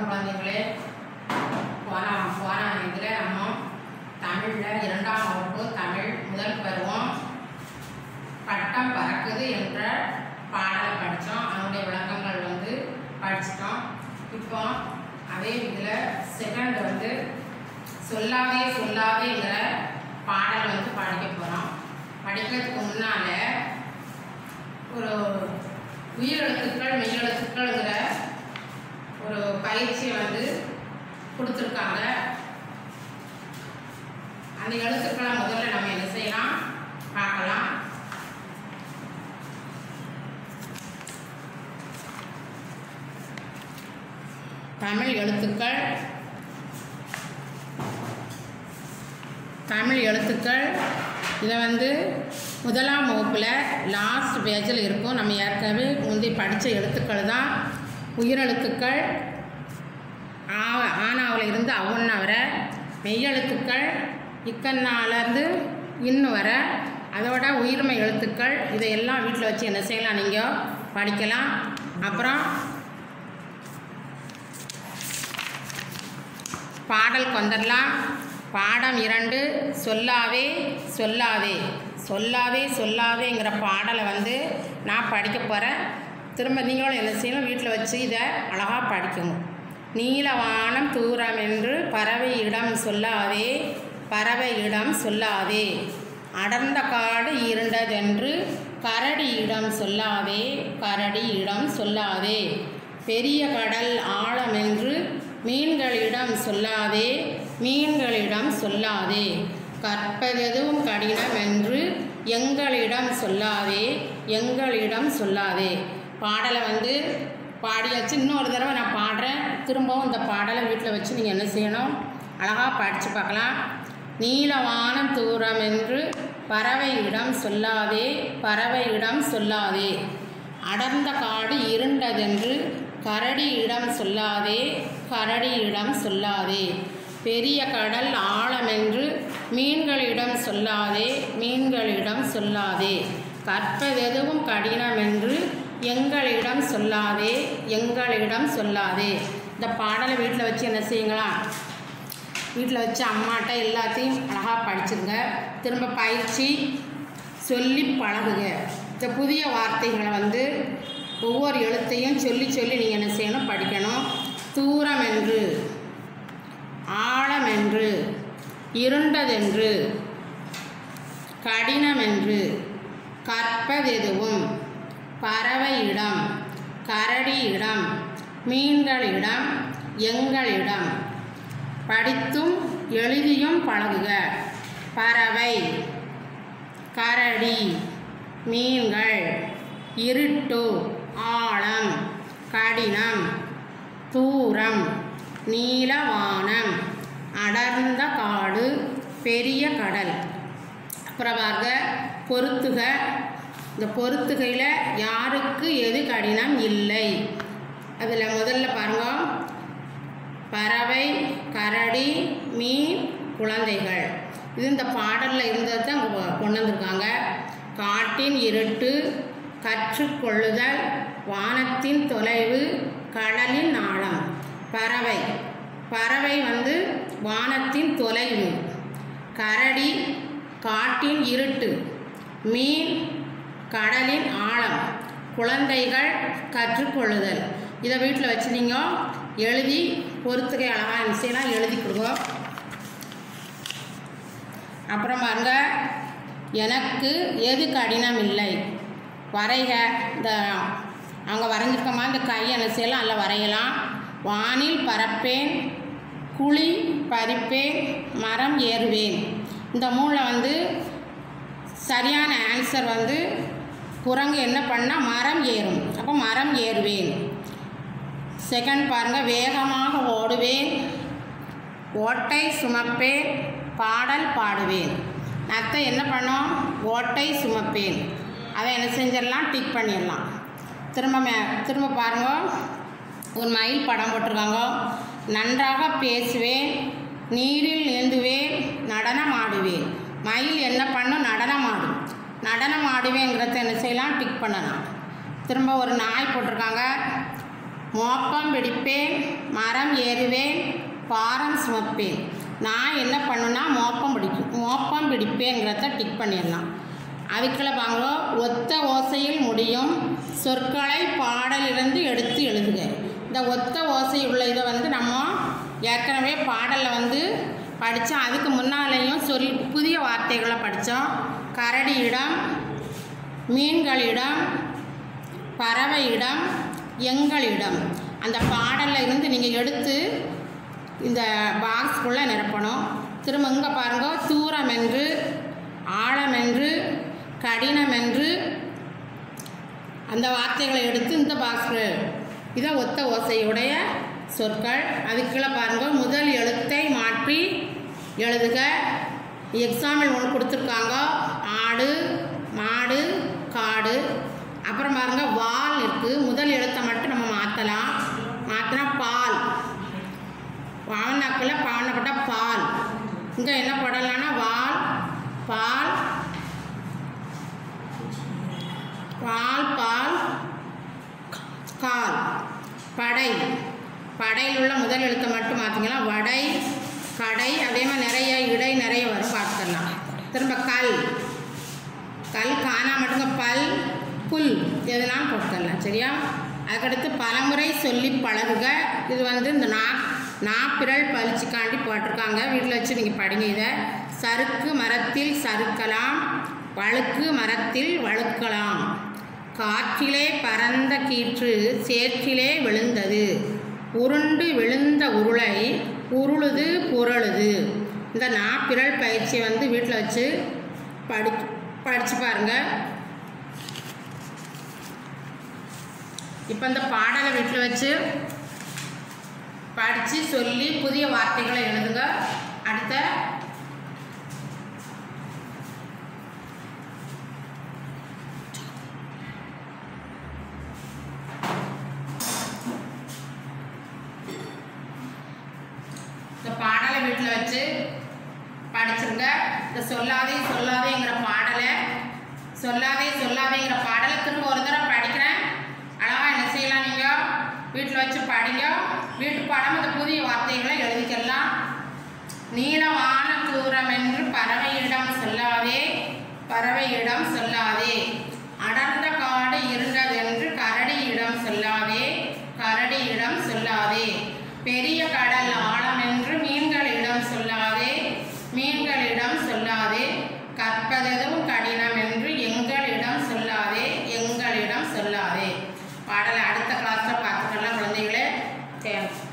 குழந்தைகளே போன போன இதில் நம்ம தமிழில் இரண்டாம் வகுப்பு தமிழ் முதல் பருவம் பட்டம் பறக்குது என்ற பாடலை படித்தோம் அதனுடைய விளக்கங்கள் வந்து படிச்சிட்டோம் இப்போ அதே இதில் செகண்ட் வந்து சொல்லாதே சொல்லாதேங்கிற பாடல் வந்து படிக்க போகிறோம் படிக்கிறதுக்கு முன்னால் ஒரு உயிரெழுத்துக்கள் மெய்யெழுத்துக்கள்ங்கிற ஒரு பயிற்சியை வந்து கொடுத்துருக்காங்க அந்த எழுத்துக்களை முதல்ல நம்ம என்ன செய்யலாம் பார்க்கலாம் தமிழ் எழுத்துக்கள் தமிழ் எழுத்துக்கள் இதை வந்து முதலாம் வகுப்பில் லாஸ்ட் பேஜில் இருக்கும் நம்ம ஏற்கனவே முந்தி படித்த எழுத்துக்கள் தான் உயிரெழுத்துக்கள் ஆ ஆனாவில் இருந்து அவுன்னா வர மெய்யெழுத்துக்கள் இக்கண்ணாலேருந்து இன்னு வர அதோட உயிர்மை எழுத்துக்கள் இதையெல்லாம் வீட்டில் வச்சு என்ன செய்யலாம் நீங்கள் படிக்கலாம் அப்புறம் பாடல் கொண்டரலாம் பாடம் இரண்டு சொல்லாவே சொல்லாதே சொல்லாவே சொல்லாவேங்கிற பாடலை வந்து நான் படிக்க போகிறேன் திரும்ப நீங்களும் என்ன செய்யணும் வீட்டில் வச்சு இதை அழகாக படிக்கணும் நீலவானம் தூரம் என்று பறவை இடம் சொல்லாதே பறவை இடம் சொல்லாதே அடர்ந்த காடு இருண்டதென்று கரடி இடம் சொல்லாதே கரடி இடம் சொல்லாதே பெரிய கடல் ஆழமென்று மீன்களிடம் சொல்லாதே மீன்களிடம் சொல்லாதே கற்பதெதுவும் கடினம் என்று எங்களிடம் சொல்லாதே எங்களிடம் சொல்லாதே பாடலை வந்து பாடியாச்சு இன்னொரு தடவை நான் பாடுறேன் திரும்பவும் இந்த பாடலை வீட்டில் வச்சு நீங்கள் என்ன செய்யணும் அழகாக படித்து பார்க்கலாம் நீலவானம் தூரம் என்று பறவையிடம் சொல்லாதே பறவையிடம் சொல்லாதே அடர்ந்த காடு இருண்டதென்று கரடியிடம் சொல்லாதே கரடியிடம் சொல்லாதே பெரிய கடல் ஆழமென்று மீன்களிடம் சொல்லாதே மீன்களிடம் சொல்லாதே கற்பதெதுவும் கடினமென்று எங்களிடம் சொல்லாதே எங்களிடம் சொல்லாதே இந்த பாடலை வீட்டில் வச்சு என்ன செய்யுங்களா வீட்டில் வச்சு அம்மாட்ட எல்லாத்தையும் அழகாக படிச்சுங்க திரும்ப பயிற்சி சொல்லி பழகுங்க இந்த புதிய வார்த்தைகளை வந்து ஒவ்வொரு எழுத்தையும் சொல்லி சொல்லி நீங்கள் என்ன செய்யணும் படிக்கணும் தூரம் என்று ஆழமென்று இருண்டதென்று கடினமென்று கற்பதெதுவும் பறவையிடம் கரடியிடம் மீன்களிடம் எங்களிடம் படித்தும் எழுதியும் பழகுக பறவை கரடி மீன்கள் இருட்டு ஆழம் கடினம் தூரம் நீலவானம் அடர்ந்த காடு பெரிய கடல் அப்புறம் பாருங்க பொறுத்துக இந்த பொறுத்துகையில் யாருக்கு எது கடினம் இல்லை அதில் முதல்ல பாருங்க பறவை கரடி மீன் குழந்தைகள் இது இந்த பாடலில் இருந்தது தான் இங்க கொண்டு வந்திருக்காங்க காட்டின் இருட்டு கற்றுக்கொள்ளுதல் வானத்தின் தொலைவு கடலின் ஆழம் பறவை பறவை வந்து வானத்தின் தொலைவு கரடி காட்டின் இருட்டு மீன் கடலின் ஆழம் குழந்தைகள் கற்றுக்கொள்ளுதல் இதை வீட்டில் வச்சு நீங்கள் எழுதி பொறுத்துக்கை அழகாக விஷயம்லாம் எழுதி கொடுங்க அப்புறம் பாருங்க எனக்கு எது கடினம் இல்லை வரைக இந்த அவங்க வரைஞ்சிருக்கமா இந்த கையை என்ன செய்யலாம் அதில் வரையலாம் வானில் பறப்பேன் குழி பறிப்பேன் மரம் ஏறுவேன் இந்த மூணில் வந்து சரியான ஆன்சர் வந்து குரங்கு என்ன பண்ணால் மரம் ஏறும் அப்போ மரம் ஏறுவேன் செகண்ட் பாருங்கள் வேகமாக ஓடுவேன் ஓட்டை சுமப்பேன் பாடல் பாடுவேன் நத்தை என்ன பண்ணோம் ஓட்டை சுமப்பேன் அதை என்ன செஞ்சிடலாம் டிக் பண்ணிடலாம் திரும்ப மே திரும்ப பாருங்க ஒரு மயில் படம் போட்டிருக்காங்க நன்றாக பேசுவேன் நீரில் நீந்துவேன் நடனம் ஆடுவேன் மயில் என்ன பண்ணும் நடனம் ஆடும் நடனம் ஆடுவேங்கிறத என்ன செய்யலாம் டிக் பண்ணலாம் திரும்ப ஒரு நாய் போட்டிருக்காங்க மோப்பம் பிடிப்பேன் மரம் ஏறுவேன் பாரம் சுமப்பேன் நான் என்ன பண்ணுன்னா மோப்பம் பிடிக்கும் மோப்பம் பிடிப்பேங்கிறத டிக் பண்ணிடலாம் அதுக்குள்ள பாங்களோ ஒத்த ஓசையில் முடியும் சொற்களை பாடலிலிருந்து எடுத்து எழுதுக இந்த ஒத்த ஓசை உள்ள இதை வந்து நம்ம ஏற்கனவே பாடலில் வந்து படித்தோம் அதுக்கு முன்னாலேயும் சொல் புதிய வார்த்தைகளை படித்தோம் கரடியிடம் மீன்களிடம் பறவையிடம் எங்களிடம் அந்த பாடலில் இருந்து நீங்கள் எடுத்து இந்த பாக்ஸ்குள்ளே நிரப்பணும் திரும்ப இங்கே பாருங்க தூரம் என்று ஆழம் என்று கடினம் என்று அந்த வார்த்தைகளை எடுத்து இந்த பாக்ஸில் இதை ஒத்த ஓசையுடைய சொற்கள் அதுக்குள்ளே பாருங்க முதல் எழுத்தை மாற்றி எழுதுக எக்ஸாம்பிள் ஒன்று கொடுத்துருக்காங்க ஆடு மாடு காடு அப்புறம் பாருங்க வால் இருக்குது முதல் எழுத்தை மட்டும் நம்ம மாற்றலாம் மாற்றினா பால் பாவனாக்கில் பாவனப்பட்ட பால் இங்கே என்ன போடலாம்னா வால் பால் பால் பால் கால் படை படையில் உள்ள முதல் எழுத்தை மட்டும் மாற்றிக்கலாம் வடை கடை அதே மாதிரி நிறைய இடை நிறைய வரும் பார்த்துக்கலாம் திரும்ப கல் கல் காணா மட்டுங்க பல் புல் எதனாலும் போட்டுக்கலாம் சரியா அதுக்கடுத்து பலமுறை சொல்லி பழகுக இது வந்து இந்த நா நாப்பிரல் பளிச்சுக்காண்டி போட்டிருக்காங்க வீட்டில் வச்சு நீங்கள் படிங்க இதை சறுக்கு மரத்தில் சறுக்கலாம் வழுக்கு மரத்தில் வழுக்கலாம் காற்றிலே பறந்த கீற்று சேற்றிலே விழுந்தது உருண்டு விழுந்த உருளை உருளுது புரளுது இந்த நாப்பிரல் பயிற்சியை வந்து வீட்டில் வச்சு படி படித்து பாருங்கள் இப்போ இந்த பாடலை வீட்டில் வச்சு படித்து சொல்லி புதிய வார்த்தைகளை எழுதுங்க அடுத்த இந்த பாடலை வீட்டில் வச்சு படிச்சிருங்க இந்த சொல்லாதே சொல்லாதேங்கிற பாடலை சொல்லாதே சொல்லாதேங்கிற பாடலை திரும்ப ஒரு தடவை படிக்கிறேன் அழகாக என்ன செய்யலாம் நீங்கள் வீட்டில் வச்சு படிங்க வீட்டு பாடம் இந்த புதிய வார்த்தைகளை எழுதிக்கலாம் நீளமான தூரம் என்று பறவையிடம் சொல்லாதே பறவையிடம் சொல்லாதே அடர்ந்த காடு இருண்டதென்று கரடியிடம் சொல்லாதே கரடியிடம் சொல்லாதே பெரிய கடல் ஆழம் என்று மீன்களிடம் சொல்லாதே மீன்களிடம் சொல்லாதே கற்பதெதுவும் கடினம் என்று எங்களிடம் சொல்லாதே எங்களிடம் சொல்லாதே பாடலை அடுத்த கிளாஸில் பார்த்துக்கலாம் குழந்தைகளே தேங்க்ஸ்